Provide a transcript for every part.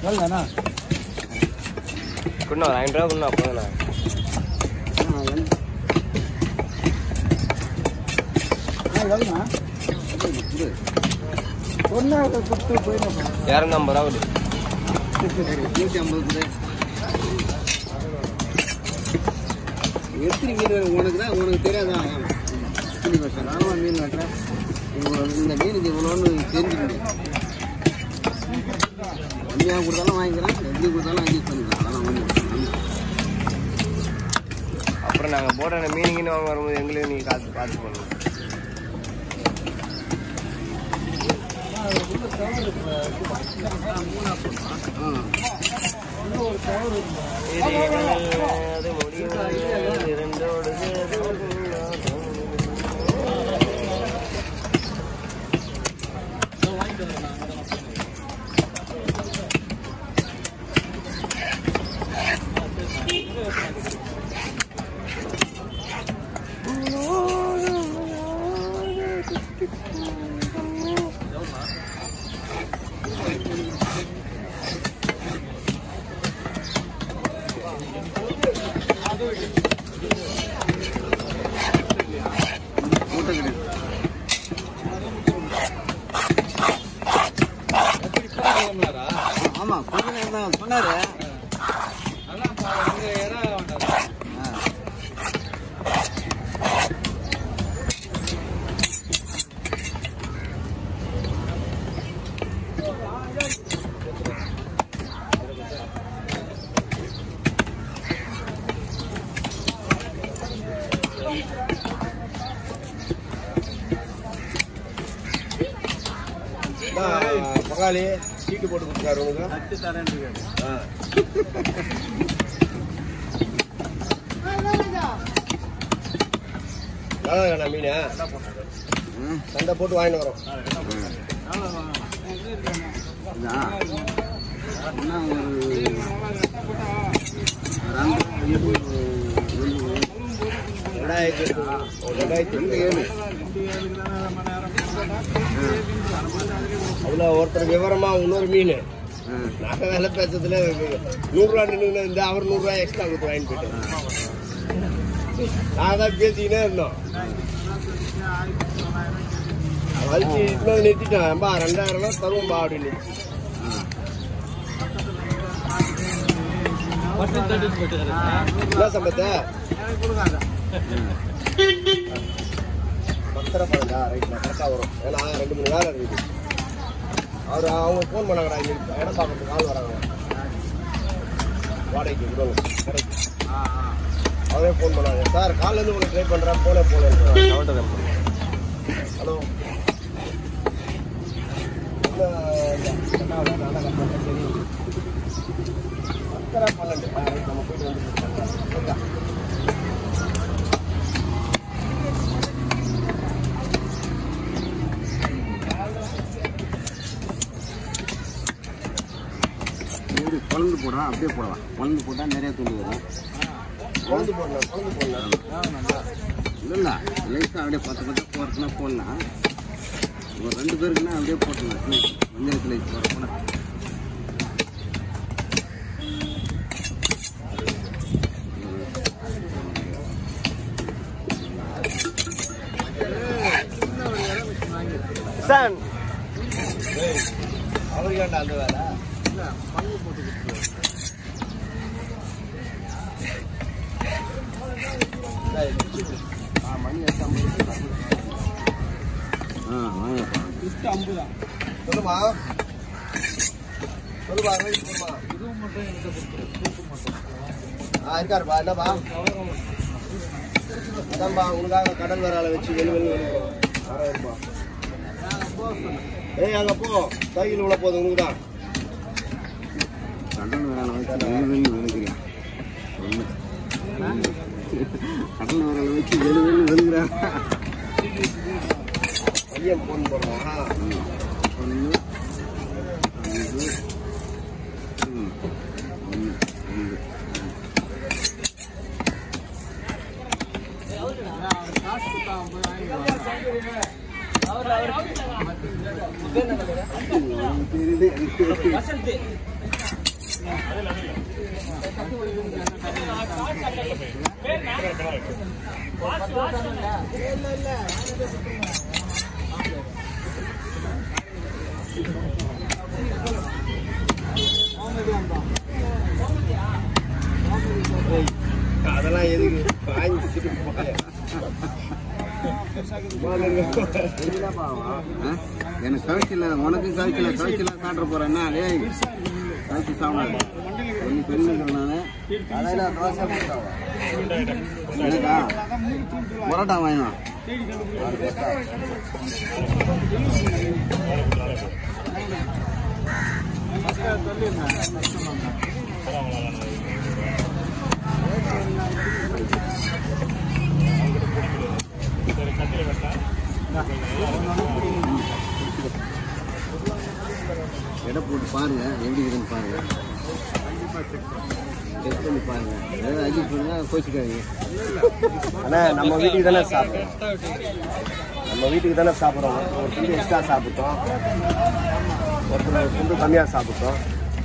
சொல்லுண்ணா குண்ணா ஒரு ஐநூறு ரூபா குண்ணா போதுண்ணா எவ்வளோண்ணா சொன்னா கொடுத்து போயிடணும் இரநூத்தம்பது ரூபா வருது நூற்றி ஐம்பது கூட எப்படி மீன் வேணும் உனக்கு தான் உனக்கு தெரியாதான் புள்ளி வருஷம் நானும் மீன் வெட்டுறேன் இவ்வளோ இந்த மீனுக்கு இவ்வளோன்னு தெரிஞ்சுக்கிட்டு கம்மியாக கொடுத்தாலும் வாங்கிக்கிறேன் எப்படி கொடுத்தாலும் அட்ஜஸ்ட் பண்ணிக்கலாம் அதெல்லாம் ஒன்றும் அப்புறம் நாங்கள் போடுற மீனிங்னு வாங்க வரும்போது எங்களையும் நீங்கள் காசு பார்த்து பண்ணணும் அது முடியும் இரண்டோடு மூட்டை கிடையாது ஆமா கொஞ்ச நேரம் தான் சொன்னாரு ஆ. பங்காளி சீட்டு போட்டு கொடுத்துருக்காரு உனக்கு ஆ எவ்வளோ வேணா மீன் ம். சண்டை போட்டு வாங்கிட்டு வரோம் இதா? என்ன ஒரு ரெண்டு, ரெண்டாயிரத்தி எட்டு ரெண்டாயிரத்தி ரெண்டு எட்டு ஏழு அவ்வளோ ஒருத்தர் விவரமா இன்னொரு மீன் ஆ. நாங்கள் வேலை பேசுறதுல நூறுரூவா நின்று இந்த அவர் நூறுரூவா எக்ஸ்ட்ரா கொடுத்து வாங்கிட்டு போயிட்டேன் நான் தான் பேசிக்கினே இருந்தோம் வலிச்சு இன்னொரு நிறுத்திட்டேன் பா ரெண்டாயிரம் ரூபா தருவோம்பா அப்படின்னு என்ன சம்பத்தை பத்தரை பன்னெண்டா ரைட் நான் கரெக்டாக வரும் ஏன்னா ரெண்டு மூணு வேலை இருக்குது அவர் அவங்க ஃபோன் பண்ணாங்கடா இங்க இடம் பார்க்கறதுக்கு ஆள் வராங்க வாடகைக்கு விடணும் கரெக்ட் அவரே ஃபோன் பண்ணாங்க சார் காலையிலேருந்து உங்களுக்கு ட்ரை பண்ணுறேன் போனே போனேன் ஹலோ பத்தரை பன்னெண்டு ஆ, ரைட் நம்ம போயிட்டு வந்து இது குழம்பு போடுறான் அப்படியே போடலாம் குழம்பு போட்டால் நிறைய துணி வரும் குழந்தை போடலாம் குழந்தை போடலாம் இல்லை இல்லை லைட்டாக அப்படியே பத்து பத்து போடுறதுனா போடலாம் ஒரு ரெண்டு பேருக்குன்னா அப்படியே போட்டுடலாம் மஞ்சள் கிளை போட போட சார் அவருக்கு வேண்டாம் அந்த வேலை மணி ஆ வாங்கப்பா சொல்லுமா சொல்லுமா ரைட் சொல்லுமா ஆ இருக்காருப்பா என்னப்பா அதான்பா உனக்காக கடல் வரால வச்சு வெளி வெளி ஆறாயிரம்பா ஏய் அங்க போ சைக்கிள் உள்ள போகுது உனக்கு தான் கடல் விரால வச்சு வெளி வெளி வெளுக்கிறேன் ஒன்று கடல் விரால வச்சு வெளி வெளி வெளுக்கிறேன் பையன் போன் போடுறான் ஒன்று ரெண்டு ம் ஒன்று ரெண்டு தெரியுது எனக்கு அதெல்லாம் எதுக்கு வாங்கி வச்சுட்டு போய. என்னப்பா அவன்? ஆ? எனக்கு கழிச்சில உனக்கும் கழிச்சில கழிச்சில சாப்பிட போறேன்னா டேய் கழிச்சு சாப்பிடாது சொல்லி சொல்லிருக்கிறேன் நானு அதையில தோசை போட்டாவா எனக்கா பரோட்டா வாங்கினா எடை போட்டு பாருங்க எப்படி இருக்குன்னு பாருங்க டெஸ்ட் பண்ணி பாருங்க ஏதாவது அட்ஜஸ்ட் பண்ணுங்க கோச்சிக்காதீங்க அண்ணா நம்ம வீட்டுக்கு தானே சாப்பிடுறோம் நம்ம வீட்டுக்கு தானே சாப்பிட்றோம் ஒரு துண்டு எக்ஸ்ட்ரா சாப்பிட்டோம் ஒருத்தர் ஒரு துண்டு கம்மியாக சாப்பிட்டோம்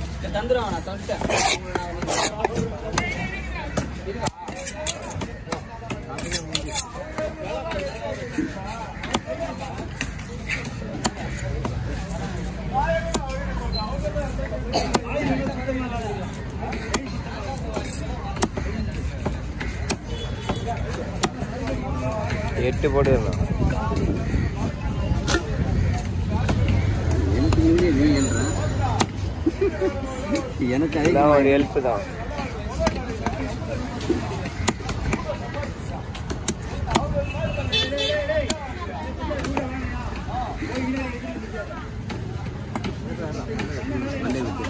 எட்டு போட்டுருந்தோம் எனக்கு முன்னே நீ என்ற எனக்கு அதிகமா ஒரு ஹெல்ப் தான் மண்டே விட்டு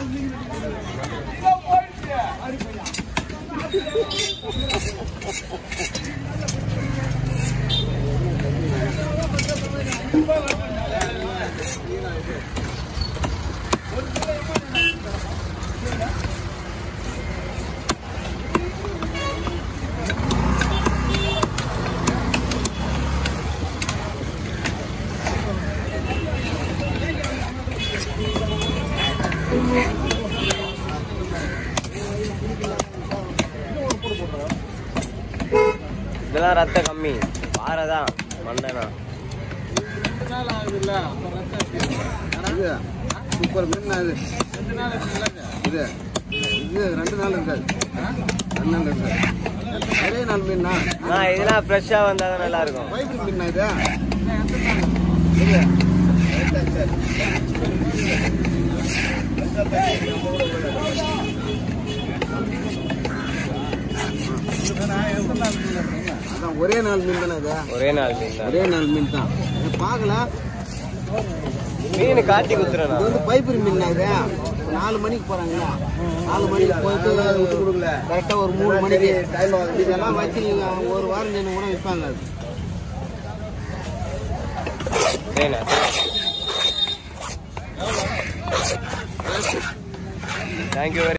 இதெல்லாம் ரத்த கம்மி பாறை தான் மண்டனா இது சூப்பர் மீன் அது இது இது ரெண்டு நாள் இருக்காது ரெண்டு நாள் இருக்காது ஒரே நாள் மீனா நான் இதெல்லாம் ஃப்ரெஷ்ஷாக வந்தால் தான் நல்லா இருக்கும் பைபிள் மீனா இது இது அதான் ஒரே நாள் மீன் தானே இது ஒரே நாள் மீன் தான் ஒரே நாள் மீன் தான் இதை பார்க்கலாம் மீன் காட்டி குத்துறேன் இது வந்து பைப்பர் மீன் இது இப்ப நாலு மணிக்கு போறாங்களா நாலு மணிக்கு போயிட்டு கரெக்டா ஒரு மூணு மணிக்கு இதெல்லாம் வச்சு நீங்க ஒரு வாரம் நின்று கூட விற்பாங்க அது சரிண்ணா தேங்க்யூ வெரி